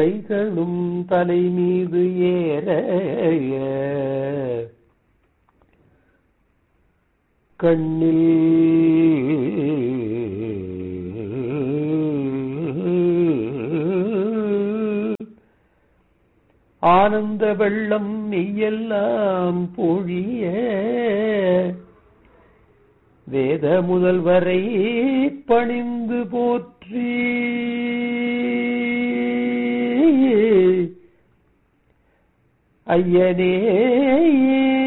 கைகளும் தலை மீது ஏற கண்ணில் ஆனந்த வெள்ளம் மெய்யெல்லாம் பொழிய வேத முதல்வரை பணிந்து போற்றி ஐயனே